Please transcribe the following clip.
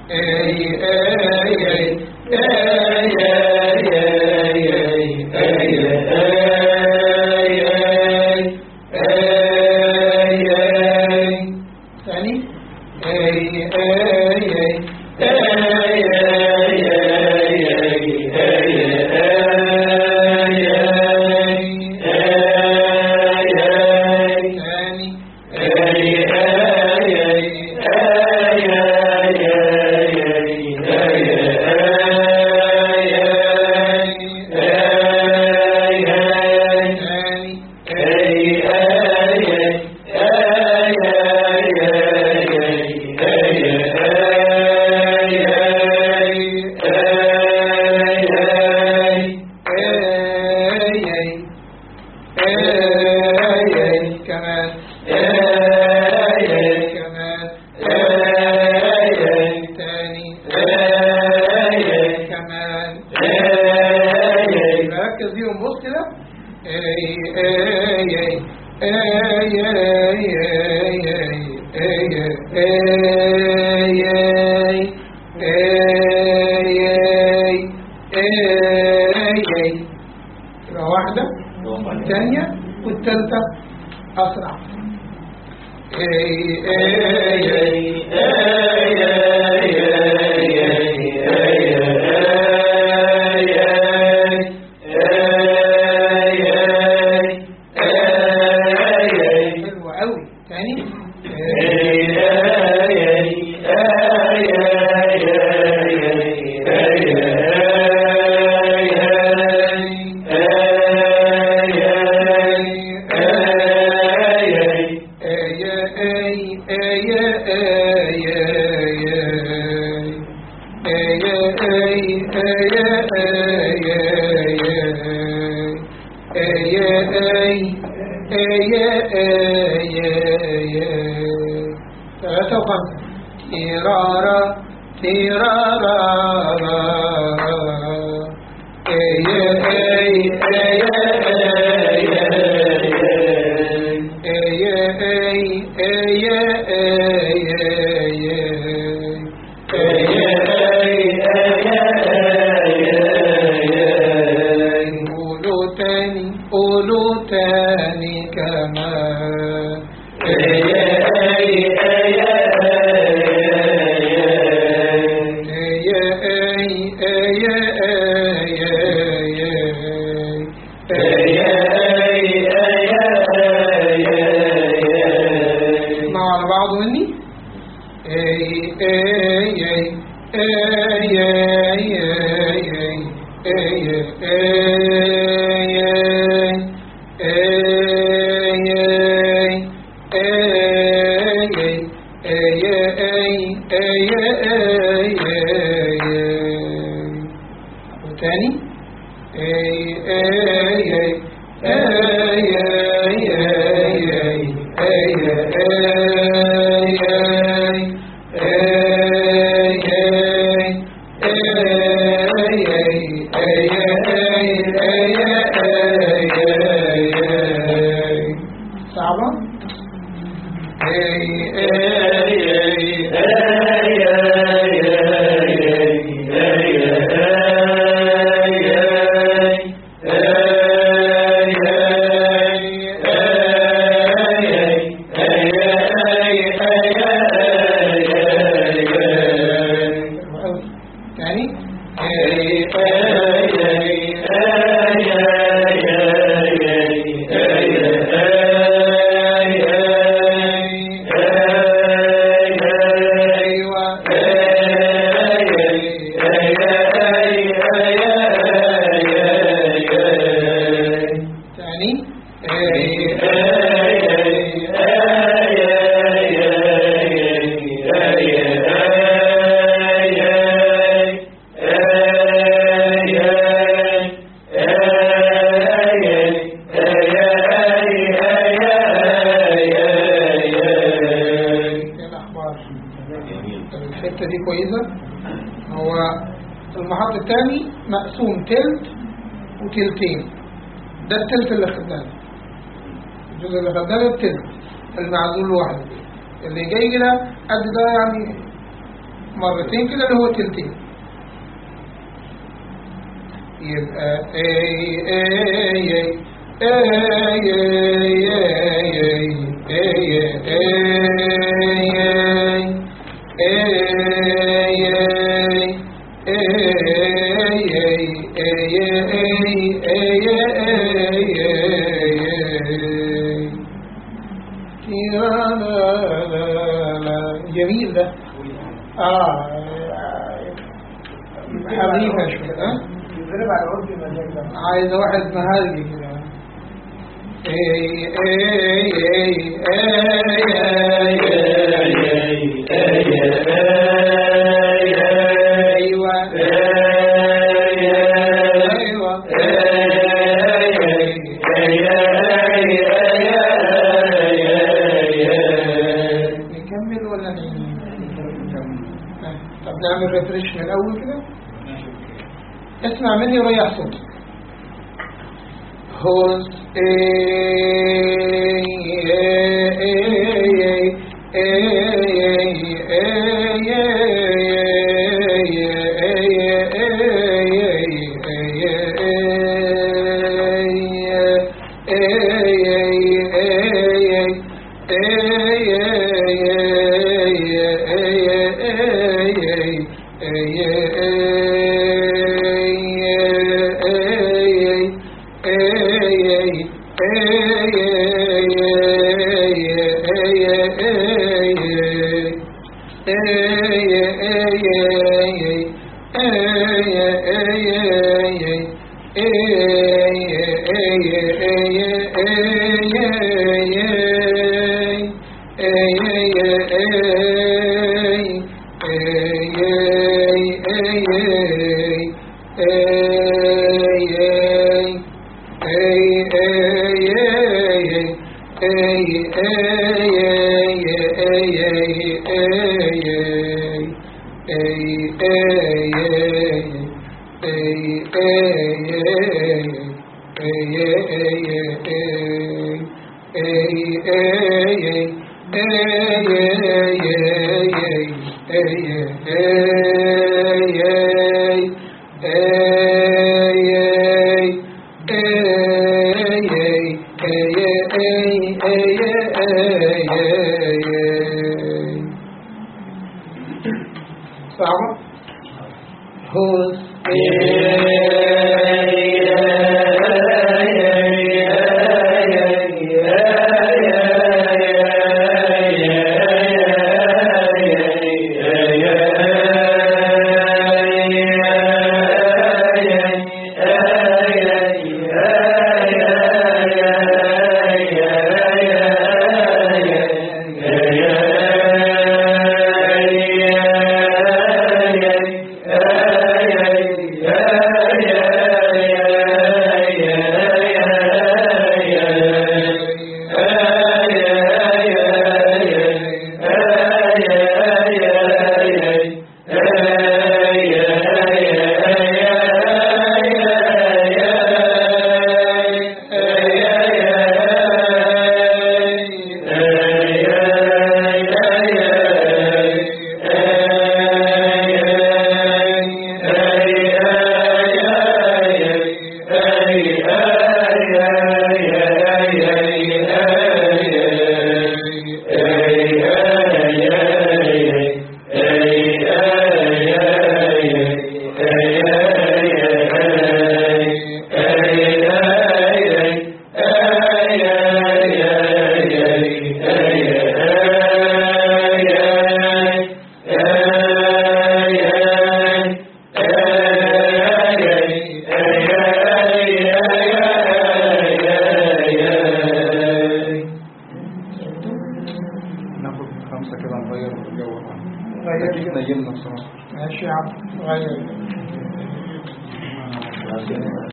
ثاني ثاني ثاني كمان كمان تاني كمان ركز فيهم بص كده اي اي اي اي اي واحدة الثانية والثالثة أسرع اي اي حلوة قوي تاني ثلاثة وخمسة تيرارا تيرارا اي اي اي اي اي قولوا تاني قولوا تاني كمان اسمعوا على بعض مني اي اي اي اي اي اي تاني صعبة يعني ايوه تاني ايه الاخبار الحته دي كويسه هو المحط الثاني مقسوم تلت وتلتين ده التلت اللي خدناه الجزء اللي خدناه ده التلت المعزول لوحده اللي جاي كده قد ده يعني مرتين كده اللي هو تلتين يبقى اي اي اي اي جميل ده اه حريفة شوية اه يضرب على عرض المزاج ده عايز واحد مهرجي كده اي اي اي ايوه ايوه نكمل ولا نعمل طب نعمل ريفريش من الاول كده اسمع مني وريح صوتك هوس صعبة هوس ناخد خمسة كده نغير الجو غير أكيد كده. نيمنا بصراحة ماشي يا عم غير